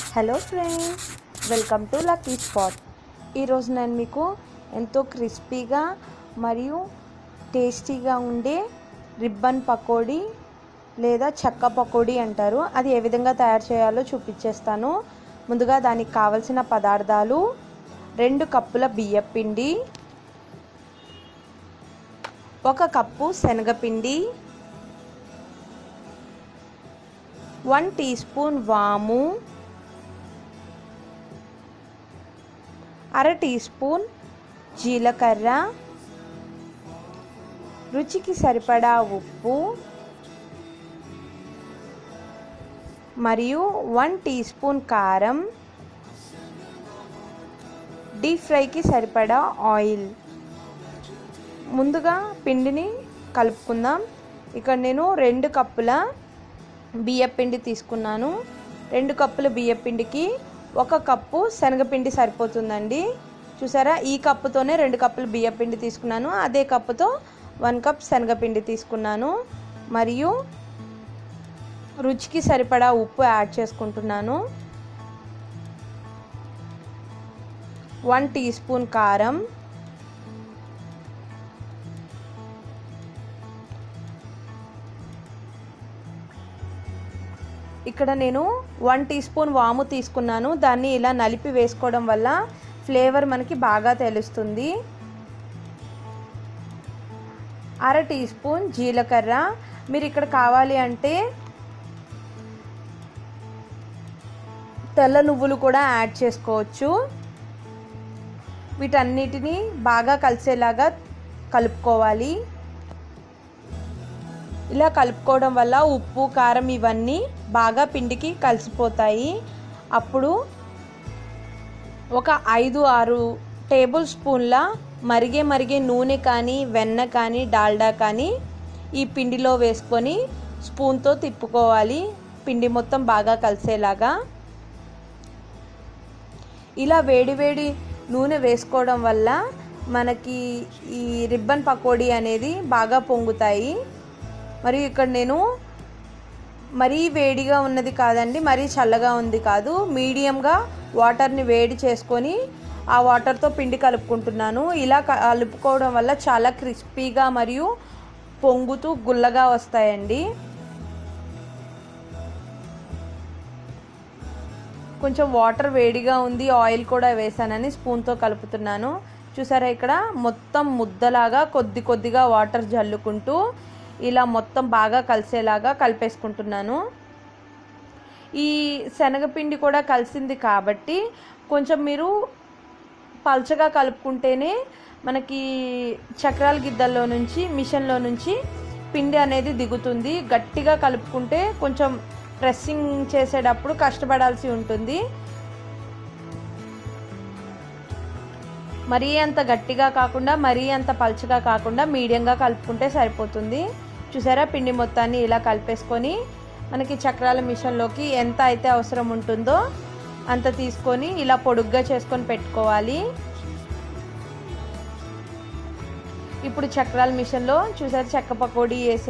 hello friends welcome to lucky spot ఈరోజు నేను మీకు ఎంతో క్రిస్పీగా మరియు టేస్టీగా ఉండే రిబ్బన్ పకోడీ లేదా చెక్క పకోడీ అంటారు అది ఏ విధంగా తయారు చేయాలో చూపించేస్తాను ముందుగా దానికి కావలసిన పదార్థాలు రెండు కప్పుల బియ్యపిండి ఒక కప్పు శనగపిండి వన్ టీ స్పూన్ వాము అర టీ స్పూన్ జీలకర్ర రుచికి సరిపడా ఉప్పు మరియు వన్ టీ స్పూన్ కారం డీప్ ఫ్రైకి సరిపడా ఆయిల్ ముందుగా పిండిని కలుపుకుందాం ఇక్కడ నేను రెండు కప్పుల బియ్యపిండి తీసుకున్నాను రెండు కప్పుల బియ్యపిండికి ఒక కప్పు శనగపిండి సరిపోతుందండి చూసారా ఈ కప్పుతోనే రెండు కప్పులు బియ్యపిండి తీసుకున్నాను అదే కప్పుతో వన్ కప్ శనగపిండి తీసుకున్నాను మరియు రుచికి సరిపడా ఉప్పు యాడ్ చేసుకుంటున్నాను వన్ టీ స్పూన్ కారం ఇక్కడ నేను వన్ టీ స్పూన్ వాము తీసుకున్నాను దాన్ని ఇలా నలిపి వేసుకోవడం వల్ల ఫ్లేవర్ మనకి బాగా తెలుస్తుంది అర టీ స్పూన్ జీలకర్ర మీరు ఇక్కడ కావాలి అంటే తెల్ల నువ్వులు కూడా యాడ్ చేసుకోవచ్చు వీటన్నిటిని బాగా కలిసేలాగా కలుపుకోవాలి ఇలా కలుపుకోవడం వల్ల ఉప్పు కారం ఇవన్నీ బాగా పిండికి కలిసిపోతాయి అప్పుడు ఒక ఐదు ఆరు టేబుల్ స్పూన్ల మరిగే మరిగే నూనె కానీ వెన్న కానీ డాల్డా కానీ ఈ పిండిలో వేసుకొని స్పూన్తో తిప్పుకోవాలి పిండి మొత్తం బాగా కలిసేలాగా ఇలా వేడివేడి నూనె వేసుకోవడం వల్ల మనకి ఈ రిబ్బన్ పకోడీ అనేది బాగా పొంగుతాయి మరియు ఇక్కడ నేను మరీ వేడిగా ఉన్నది కాదండి మరీ చల్లగా ఉంది కాదు మీడియంగా వాటర్ని వేడి చేసుకొని ఆ వాటర్తో పిండి కలుపుకుంటున్నాను ఇలా కలుపుకోవడం వల్ల చాలా క్రిస్పీగా మరియు పొంగుతూ గుల్లగా వస్తాయండి కొంచెం వాటర్ వేడిగా ఉంది ఆయిల్ కూడా వేసానని స్పూన్తో కలుపుతున్నాను చూసారా ఇక్కడ మొత్తం ముద్దలాగా కొద్ది కొద్దిగా వాటర్ జల్లుకుంటూ ఇలా మొత్తం బాగా కలిసేలాగా కలిపేసుకుంటున్నాను ఈ శనగపిండి కూడా కలిసింది కాబట్టి కొంచెం మీరు పల్చగా కలుపుకుంటేనే మనకి చక్రాల గిద్దల్లో నుంచి మిషన్లో నుంచి పిండి అనేది దిగుతుంది గట్టిగా కలుపుకుంటే కొంచెం ప్రెస్సింగ్ చేసేటప్పుడు కష్టపడాల్సి ఉంటుంది మరీ అంత గట్టిగా కాకుండా మరీ అంత పల్చగా కాకుండా మీడియంగా కలుపుకుంటే సరిపోతుంది చూసారా పిండి మొత్తాన్ని ఇలా కలిపేసుకొని మనకి చక్రాల మిషన్లోకి ఎంత అయితే అవసరం ఉంటుందో అంత తీసుకొని ఇలా పొడుగ్గా చేసుకొని పెట్టుకోవాలి ఇప్పుడు చక్రాల మిషన్లో చూసారు చెక్క పకోడీ వేసే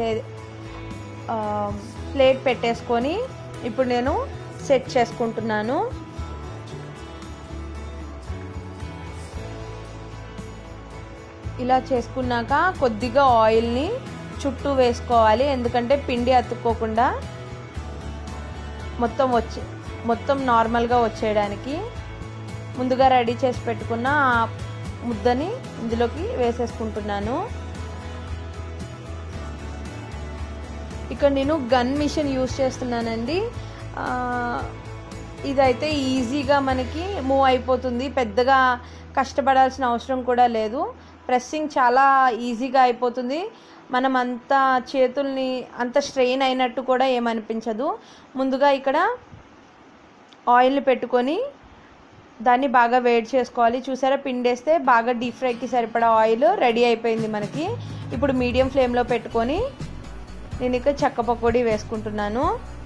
ప్లేట్ పెట్టేసుకొని ఇప్పుడు నేను సెట్ చేసుకుంటున్నాను ఇలా చేసుకున్నాక కొద్దిగా ఆయిల్ని చుట్టూ వేసుకోవాలి ఎందుకంటే పిండి అతుక్కోకుండా మొత్తం వచ్చే మొత్తం నార్మల్గా వచ్చేయడానికి ముందుగా రెడీ చేసి పెట్టుకున్న ఆ ముద్దని ఇందులోకి వేసేసుకుంటున్నాను ఇక్కడ నేను గన్ మిషన్ యూస్ చేస్తున్నానండి ఇదైతే ఈజీగా మనకి మూవ్ అయిపోతుంది పెద్దగా కష్టపడాల్సిన అవసరం కూడా లేదు ప్రెస్సింగ్ చాలా ఈజీగా అయిపోతుంది మనం అంత చేతుల్ని అంత స్ట్రెయిన్ అయినట్టు కూడా ఏమనిపించదు ముందుగా ఇక్కడ ఆయిల్ని పెట్టుకొని దాన్ని బాగా వేడి చేసుకోవాలి చూసారా పిండేస్తే బాగా డీప్ ఫ్రైకి సరిపడా ఆయిల్ రెడీ అయిపోయింది మనకి ఇప్పుడు మీడియం ఫ్లేమ్లో పెట్టుకొని నేను ఇక్కడ చెక్క పకోడీ వేసుకుంటున్నాను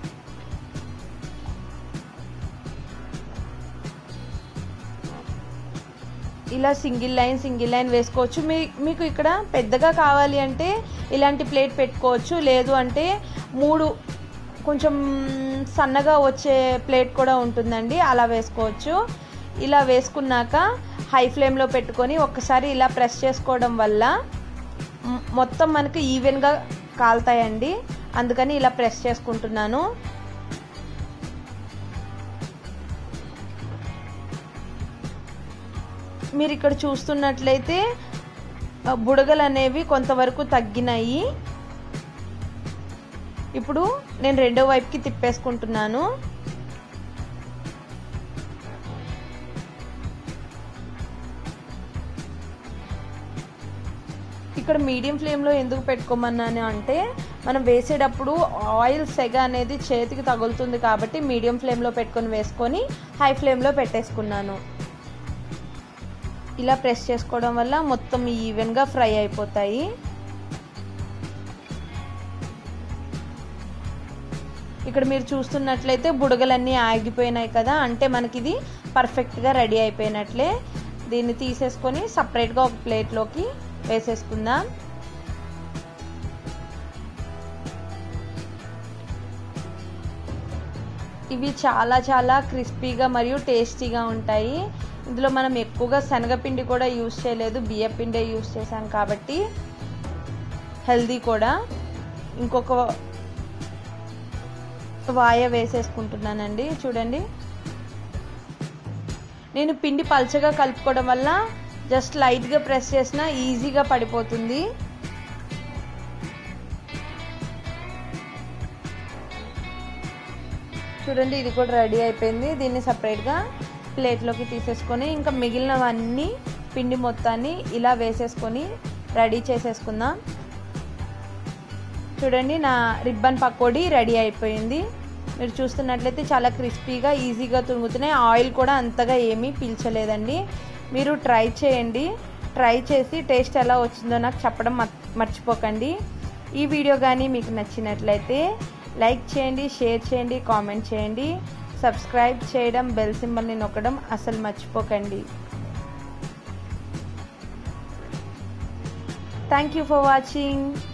ఇలా సింగిల్ లైన్ సింగిల్ లైన్ వేసుకోవచ్చు మీ మీకు ఇక్కడ పెద్దగా కావాలి అంటే ఇలాంటి ప్లేట్ పెట్టుకోవచ్చు లేదు అంటే మూడు కొంచెం సన్నగా వచ్చే ప్లేట్ కూడా ఉంటుందండి అలా వేసుకోవచ్చు ఇలా వేసుకున్నాక హై ఫ్లేమ్లో పెట్టుకొని ఒక్కసారి ఇలా ప్రెస్ చేసుకోవడం వల్ల మ్- మొత్తం మనకి ఈవెన్గా కాలుతాయండి అందుకని ఇలా ప్రెస్ చేసుకుంటున్నాను మీరు ఇక్కడ చూస్తున్నట్లయితే ఆ, బుడగలు అనేవి కొంతవరకు తగ్గినాయి ఇప్పుడు నేను రెండో వైపుకి తిప్పేసుకుంటున్నాను ఇక్కడ మీడియం ఫ్లేమ్లో ఎందుకు పెట్టుకోమన్నాను అంటే మనం వేసేటప్పుడు ఆయిల్ సెగ అనేది చేతికి తగులుతుంది కాబట్టి మీడియం ఫ్లేమ్లో పెట్టుకొని వేసుకొని హై ఫ్లేమ్లో పెట్టేసుకున్నాను ఇలా ప్రెస్ చేసుకోవడం వల్ల మొత్తం ఈవెన్గా ఫ్రై అయిపోతాయి ఇక్కడ మీరు చూస్తున్నట్లయితే బుడగలన్నీ ఆగిపోయినాయి కదా అంటే మనకి ఇది పర్ఫెక్ట్గా రెడీ అయిపోయినట్లే దీన్ని తీసేసుకొని సపరేట్గా ఒక ప్లేట్లోకి వేసేసుకుందాం ఇవి చాలా చాలా క్రిస్పీగా మరియు టేస్టీగా ఉంటాయి ఇందులో మనం ఎక్కువగా శనగపిండి కూడా యూస్ చేయలేదు బియ్యపిండే యూస్ చేసాం కాబట్టి హెల్దీ కూడా ఇంకొక వాయ వేసేసుకుంటున్నానండి చూడండి నేను పిండి పల్చగా కలుపుకోవడం వల్ల జస్ట్ లైట్గా ప్రెస్ చేసినా ఈజీగా పడిపోతుంది చూడండి ఇది కూడా రెడీ అయిపోయింది దీన్ని సపరేట్గా ప్లేట్లోకి తీసేసుకొని ఇంకా మిగిలినవన్నీ పిండి మొత్తాన్ని ఇలా వేసేసుకొని రెడీ చేసేసుకుందాం చూడండి నా రిబ్బన్ పకోడీ రెడీ అయిపోయింది మీరు చూస్తున్నట్లయితే చాలా క్రిస్పీగా ఈజీగా తురుగుతున్నాయి ఆయిల్ కూడా అంతగా ఏమీ పీల్చలేదండి మీరు ట్రై చేయండి ట్రై చేసి టేస్ట్ ఎలా వచ్చిందో నాకు చెప్పడం మర్చిపోకండి ఈ వీడియో కానీ మీకు నచ్చినట్లయితే లైక్ చేయండి షేర్ చేయండి కామెంట్ చేయండి సబ్స్క్రైబ్ చేయడం బెల్ సింబల్ని నొక్కడం అసలు మర్చిపోకండి థ్యాంక్ యూ ఫర్ వాచింగ్